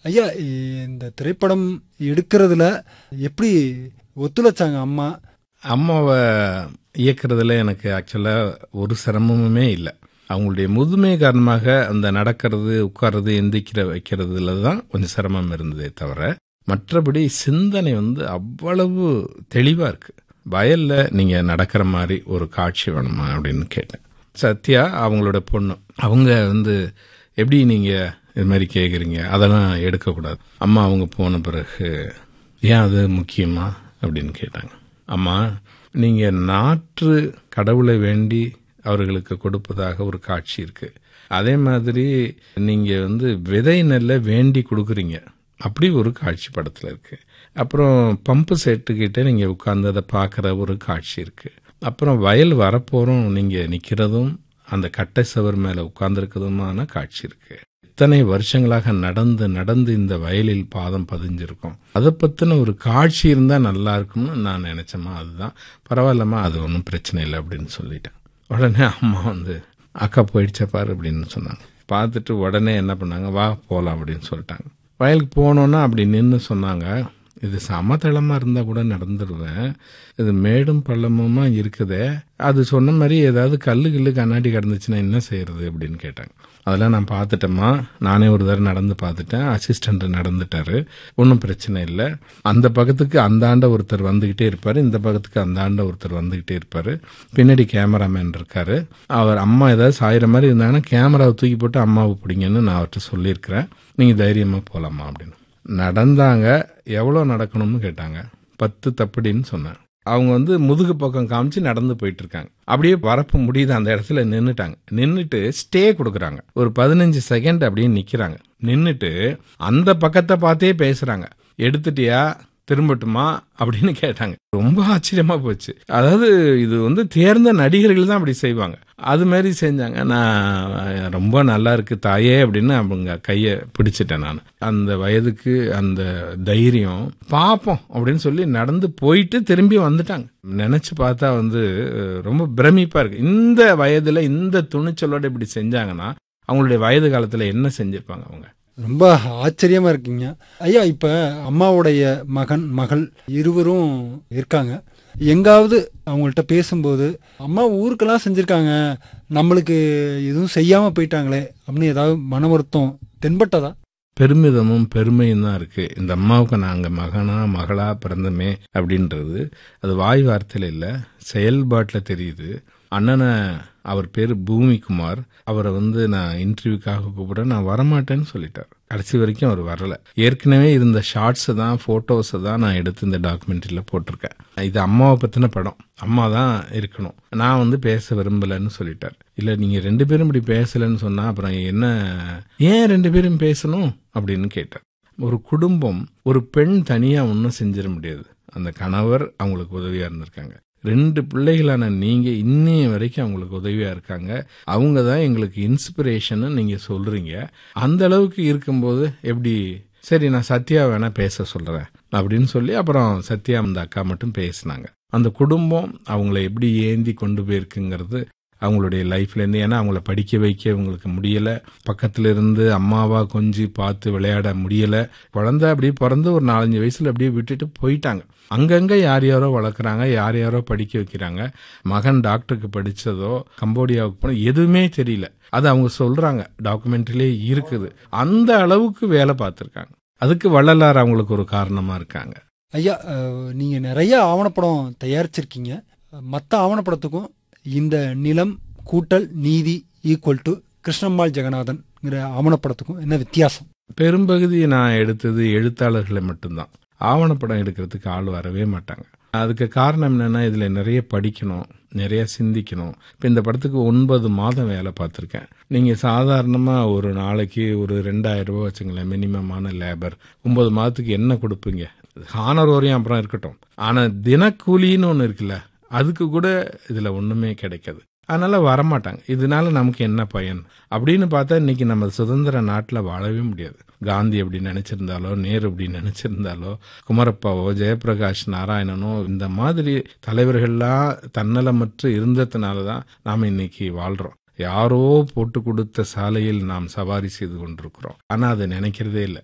ஐயா இந்த திரைப்படம் எடுக்கிறதுல எப்படி ஒத்துழைச்சாங்க அம்மா அம்மாவை இயக்குறதுல எனக்கு ஆக்சுவலாக ஒரு சிரமமுமே இல்லை அவங்களுடைய முதுமை காரணமாக அந்த நடக்கிறது உட்கார்றது எந்திரிக்கிற வைக்கிறதுல தான் கொஞ்சம் சிரமம் இருந்ததே தவிர மற்றபடி சிந்தனை வந்து அவ்வளவு தெளிவாக இருக்கு வயல்ல நீங்க நடக்கிற மாதிரி ஒரு காட்சி வேணுமா அப்படின்னு கேட்டேன் சத்யா அவங்களோட பொண்ணு அவங்க வந்து எப்படி நீங்க இது மாதிரி கேட்குறீங்க அதெல்லாம் எடுக்கக்கூடாது அம்மா அவங்க போன பிறகு ஏன் அது முக்கியமா அப்படின்னு கேட்டாங்க அம்மா நீங்க நாற்று கடவுளை வேண்டி அவர்களுக்கு கொடுப்பதாக ஒரு காட்சி இருக்கு அதே மாதிரி நீங்க வந்து விதை நெல்லை வேண்டி கொடுக்குறீங்க அப்படி ஒரு காட்சி படத்துல இருக்கு அப்புறம் பம்பு செட்டுக்கிட்ட நீங்க உட்கார்ந்து அதை பார்க்குற ஒரு காட்சி இருக்கு அப்புறம் வயல் வரப்போறோம் நீங்க நிக்கிறதும் அந்த கட்டை சவர் மேல உட்கார்ந்துருக்கிறதுமான காட்சி இருக்கு இத்தனை வருஷங்களாக நடந்து நடந்து இந்த வயலில் பாதம் பதிஞ்சிருக்கும் அதை பத்தின ஒரு காட்சி இருந்தா நல்லா இருக்கும்னு நான் நினைச்சேம்மா அதுதான் பரவாயில்லம்மா அது ஒன்றும் பிரச்சனை இல்லை அப்படின்னு சொல்லிட்டேன் உடனே அம்மா வந்து அக்கா போயிடுச்சா பாரு அப்படின்னு சொன்னாங்க பார்த்துட்டு உடனே என்ன பண்ணாங்க வா போகலாம் அப்படின்னு சொல்லிட்டாங்க வயலுக்கு போனோன்னா அப்படி நின்று சொன்னாங்க இது சமதளமாக இருந்தால் கூட நடந்துருவேன் இது மேடும் பள்ளமுமா இருக்குதே அது சொன்ன மாதிரி ஏதாவது கல்லு கில்லு கண்ணாடி கிடந்துச்சுன்னா என்ன செய்யறது அப்படின்னு கேட்டாங்க அதெல்லாம் நான் பார்த்துட்டேம்மா நானே ஒரு தடவை நடந்து பார்த்துட்டேன் அசிஸ்டண்ட் நடந்துட்டாரு ஒன்றும் பிரச்சனை இல்லை அந்த பக்கத்துக்கு அந்த ஆண்ட ஒருத்தர் வந்துகிட்டே இருப்பாரு இந்த பக்கத்துக்கு அந்த ஆண்ட ஒருத்தர் வந்துகிட்டே இருப்பாரு பின்னாடி கேமராமேன் இருக்காரு அவர் அம்மா ஏதாவது சாயிற மாதிரி இருந்தாங்கன்னா கேமராவை தூக்கி போட்டு அம்மாவை பிடிங்கன்னு நான் அவர்கிட்ட சொல்லியிருக்கிறேன் நீங்கள் தைரியமாக போகலாமா அப்படின்னு நடந்தாங்க எவ்வளோ நடக்கணும்னு கேட்டாங்க பத்து தப்படின்னு சொன்னேன் அவங்க வந்து முதுகு பக்கம் காமிச்சு நடந்து போயிட்டு இருக்காங்க அப்படியே வரப்பு முடியுது அந்த இடத்துல நின்னுட்டாங்க நின்னுட்டு ஸ்டே கொடுக்குறாங்க ஒரு பதினஞ்சு செகண்ட் அப்படியே நிக்கிறாங்க நின்னுட்டு அந்த பக்கத்தை பார்த்தே பேசுறாங்க எடுத்துட்டியா திரும்பட்டுமா அப்படின்னு கேட்டாங்க ரொம்ப ஆச்சரியமா போச்சு அதாவது இது வந்து தேர்ந்த நடிகர்கள் தான் அப்படி செய்வாங்க அது மாதிரி செஞ்சாங்க நான் ரொம்ப நல்லா இருக்கு தாயே அப்படின்னு அவங்க கையை பிடிச்சிட்டேன் நான் அந்த வயதுக்கு அந்த தைரியம் பார்ப்போம் அப்படின்னு சொல்லி நடந்து போயிட்டு திரும்பி வந்துட்டாங்க நினைச்சு பார்த்தா வந்து ரொம்ப பிரமிப்பா இருக்கு இந்த வயதுல இந்த துணிச்சலோட இப்படி செஞ்சாங்கன்னா அவங்களுடைய வயது காலத்துல என்ன செஞ்சிருப்பாங்க அவங்க ரொம்ப ஆச்சரியமா இருக்கீங்க ஐயா இப்ப அம்மாவுடைய மகன் மகள் இருவரும் இருக்காங்க எங்காவது அவங்கள்ட்ட பேசும்போது அம்மா ஊருக்கெல்லாம் செஞ்சிருக்காங்க நம்மளுக்கு எதுவும் செய்யாம போயிட்டாங்களே அப்படின்னு ஏதாவது மன வருத்தம் தென்பட்டதா பெருமிதமும் பெருமையும் தான் இருக்கு இந்த அம்மாவுக்கு நாங்க மகனா மகளா பிறந்தமே அப்படின்றது அது வாய் வார்த்தையில இல்ல செயல்பாட்டுல தெரியுது அண்ணனை அவர் பேர் பூமிகுமார் அவரை வந்து நான் இன்டர்வியூக்காக கூப்பிட நான் வரமாட்டேன்னு சொல்லிட்டார் கடைசி வரைக்கும் அவர் வரல ஏற்கனவே இருந்த ஷார்ட்ஸை தான் ஃபோட்டோஸை தான் நான் எடுத்து இந்த டாக்குமெண்ட்ரியில் போட்டிருக்கேன் இது அம்மாவை பற்றின படம் அம்மா தான் இருக்கணும் நான் வந்து பேச விரும்பலைன்னு சொல்லிட்டார் இல்லை நீங்கள் ரெண்டு பேரும் இப்படி பேசலைன்னு சொன்னால் அப்புறம் என்ன ஏன் ரெண்டு பேரும் பேசணும் அப்படின்னு கேட்டார் ஒரு குடும்பம் ஒரு பெண் தனியாக ஒன்றும் செஞ்சிட முடியாது அந்த கணவர் அவங்களுக்கு உதவியாக இருந்திருக்காங்க ரெண்டு பிள்ளைகளான நீங்க இன்னைய வரைக்கும் அவங்களுக்கு உதவியா இருக்காங்க அவங்க தான் எங்களுக்கு இன்ஸ்பிரேஷன் நீங்க சொல்றீங்க அந்த அளவுக்கு இருக்கும்போது எப்படி சரி நான் சத்யா வேணா பேச சொல்றேன் அப்படின்னு சொல்லி அப்புறம் சத்யா அந்த அக்கா மட்டும் பேசினாங்க அந்த குடும்பம் அவங்கள எப்படி ஏந்தி கொண்டு போயிருக்குங்கிறது அவங்களுடைய லைஃப்ல இருந்து ஏன்னா அவங்கள படிக்க வைக்க இவங்களுக்கு முடியல பக்கத்துல இருந்து அம்மாவா கொஞ்சி பார்த்து விளையாட முடியல குழந்தை அப்படியே பிறந்து ஒரு நாலஞ்சு வயசுல அப்படியே விட்டுட்டு போயிட்டாங்க அங்கங்க யார் யாரோ வளர்க்குறாங்க யார் யாரோ படிக்க வைக்கிறாங்க மகன் டாக்டருக்கு படிச்சதோ கம்போடியாவுக்கு போன எதுவுமே தெரியல அது அவங்க சொல்றாங்க டாக்குமெண்ட்ரிலே இருக்குது அந்த அளவுக்கு வேலை பார்த்துருக்காங்க அதுக்கு வள்ளலார் அவங்களுக்கு ஒரு காரணமா இருக்காங்க ஐயா நீங்க நிறைய ஆவணப்படம் தயாரிச்சிருக்கீங்க மற்ற ஆவணப்படத்துக்கும் இந்த நிலம் கூட்டல் நீதி ஈக்குவல் டு கிருஷ்ணம்மாள் ஜெகநாதன்ங்கிற ஆவணப்படத்துக்கும் என்ன வித்தியாசம் பெரும்பகுதி நான் எடுத்தது எழுத்தாளர்களை மட்டும்தான் ஆவணப்படம் எடுக்கிறதுக்கு ஆள் வரவே மாட்டாங்க அதுக்கு காரணம் என்னன்னா இதுல நிறைய படிக்கணும் நிறைய சிந்திக்கணும் இப்போ இந்த படத்துக்கு ஒன்பது மாதம் வேலை பார்த்துருக்கேன் நீங்க சாதாரணமா ஒரு நாளைக்கு ஒரு ரெண்டாயிரம் ரூபாய் வச்சுங்களேன் மினிமமான லேபர் ஒன்பது மாதத்துக்கு என்ன கொடுப்பீங்க ஹானர் வரையும் அப்புறம் இருக்கட்டும் ஆனா தினக்கூலின்னு ஒன்று இருக்குல்ல அதுக்கு கூட இதுல ஒண்ணுமே கிடைக்காது அதனால வரமாட்டாங்க இதனால நமக்கு என்ன பயன் அப்படின்னு பார்த்தா இன்னைக்கு நம்ம சுதந்திர நாட்டில் வாழவே முடியாது காந்தி எப்படி நினைச்சிருந்தாலோ நேரு எப்படி நினைச்சிருந்தாலோ குமரப்பாவோ ஜெயபிரகாஷ் நாராயணனோ இந்த மாதிரி தலைவர்கள்லாம் தன்னலமற்று இருந்ததுனால தான் நாம் இன்னைக்கு வாழ்றோம் யாரோ போட்டு கொடுத்த சாலையில் நாம் சவாரி செய்து கொண்டிருக்கிறோம் ஆனா அதை நினைக்கிறதே இல்லை